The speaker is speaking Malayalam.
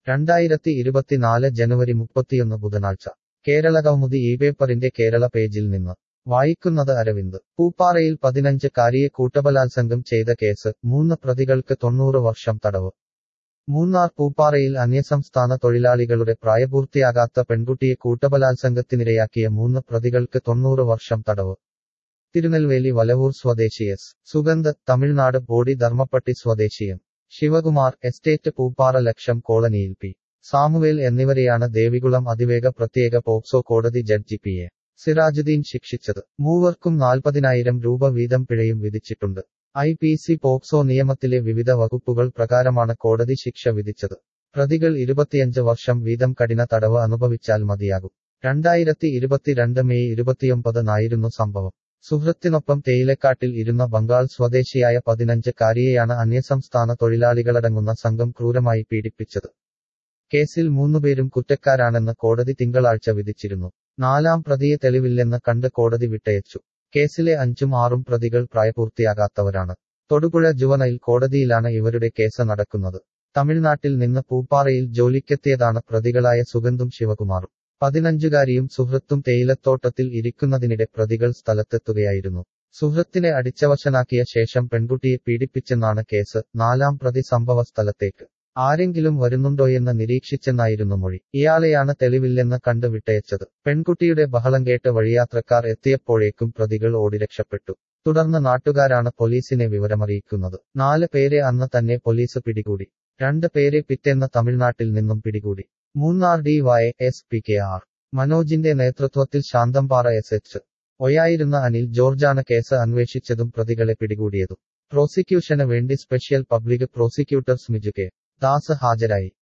രണ്ടായിരത്തി ഇരുപത്തിനാല് ജനുവരി മുപ്പത്തിയൊന്ന് ബുധനാഴ്ച കേരളകൗമുദി ഈ പേപ്പറിന്റെ കേരള പേജിൽ നിന്ന് വായിക്കുന്നത് അരവിന്ദ് പൂപ്പാറയിൽ പതിനഞ്ച് കാരിയെ കൂട്ടബലാത്സംഗം ചെയ്ത കേസ് മൂന്ന് പ്രതികൾക്ക് തൊണ്ണൂറ് വർഷം തടവ് മൂന്നാർ പൂപ്പാറയിൽ അന്യസംസ്ഥാന തൊഴിലാളികളുടെ പ്രായപൂർത്തിയാകാത്ത പെൺകുട്ടിയെ കൂട്ടബലാത്സംഗത്തിനിരയാക്കിയ മൂന്ന് പ്രതികൾക്ക് തൊണ്ണൂറ് വർഷം തടവ് തിരുനെൽവേലി വലവൂർ സ്വദേശി എസ് സുഗന്ധ് തമിഴ്നാട് ബോഡി ധർമ്മപ്പട്ടി സ്വദേശി എം ശിവകുമാർ എസ്റ്റേറ്റ് പൂപ്പാറ ലക്ഷം കോളനിയിൽ പി സാമുവേൽ എന്നിവരെയാണ് ദേവികുളം അതിവേഗ പ്രത്യേക പോക്സോ കോടതി ജഡ്ജി പി എ സിറാജുദ്ദീൻ ശിക്ഷിച്ചത് മൂവർക്കും നാൽപ്പതിനായിരം രൂപ വീതം പിഴയും വിധിച്ചിട്ടുണ്ട് ഐ പി സി പോക്സോ നിയമത്തിലെ വിവിധ വകുപ്പുകൾ പ്രകാരമാണ് കോടതി ശിക്ഷ വിധിച്ചത് പ്രതികൾ ഇരുപത്തിയഞ്ച് വർഷം വീതം കഠിന തടവ് അനുഭവിച്ചാൽ മതിയാകും രണ്ടായിരത്തി ഇരുപത്തിരണ്ട് മെയ് ഇരുപത്തിയൊമ്പതിനായിരുന്നു സംഭവം സുഹൃത്തിനൊപ്പം തേയിലക്കാട്ടിൽ ഇരുന്ന ബംഗാൾ സ്വദേശിയായ പതിനഞ്ച് കാരിയെയാണ് അന്യസംസ്ഥാന തൊഴിലാളികളടങ്ങുന്ന സംഘം ക്രൂരമായി പീഡിപ്പിച്ചത് കേസിൽ മൂന്നുപേരും കുറ്റക്കാരാണെന്ന് കോടതി തിങ്കളാഴ്ച വിധിച്ചിരുന്നു നാലാം പ്രതിയെ തെളിവില്ലെന്ന് കണ്ട് കോടതി വിട്ടയച്ചു കേസിലെ അഞ്ചും ആറും പ്രതികൾ പ്രായപൂർത്തിയാകാത്തവരാണ് തൊടുപുഴ ജുവനൈൽ കോടതിയിലാണ് ഇവരുടെ കേസ് നടക്കുന്നത് തമിഴ്നാട്ടിൽ നിന്ന് പൂപ്പാറയിൽ ജോലിക്കെത്തിയതാണ് പ്രതികളായ സുഗന്ധും ശിവകുമാറും പതിനഞ്ചുകാരിയും സുഹൃത്തും തേയിലത്തോട്ടത്തിൽ ഇരിക്കുന്നതിനിടെ പ്രതികൾ സ്ഥലത്തെത്തുകയായിരുന്നു സുഹൃത്തിനെ അടിച്ചവശനാക്കിയ ശേഷം പെൺകുട്ടിയെ പീഡിപ്പിച്ചെന്നാണ് കേസ് നാലാം പ്രതി സംഭവ സ്ഥലത്തേക്ക് ആരെങ്കിലും വരുന്നുണ്ടോയെന്ന് നിരീക്ഷിച്ചെന്നായിരുന്നു മൊഴി ഇയാളെയാണ് തെളിവില്ലെന്ന് കണ്ട് വിട്ടയച്ചത് പെൺകുട്ടിയുടെ ബഹളം കേട്ട് വഴിയാത്രക്കാർ എത്തിയപ്പോഴേക്കും പ്രതികൾ ഓടി രക്ഷപ്പെട്ടു തുടർന്ന് നാട്ടുകാരാണ് പോലീസിനെ വിവരമറിയിക്കുന്നത് നാല് പേരെ അന്ന് തന്നെ പോലീസ് പിടികൂടി രണ്ട് പേരെ പിറ്റേന്ന് തമിഴ്നാട്ടിൽ നിന്നും പിടികൂടി Munnar D Y S P K R മനോജിന്റെ നേതൃത്വത്തിൽ ശാന്തംപാറ എസ് എച്ച് ഒയായിരുന്ന അനിൽ ജോർജാണ് കേസ് അന്വേഷിച്ചതും പ്രതികളെ പിടികൂടിയതും പ്രോസിക്യൂഷന് വേണ്ടി special public prosecutor Smiju K Das ഹാജരായി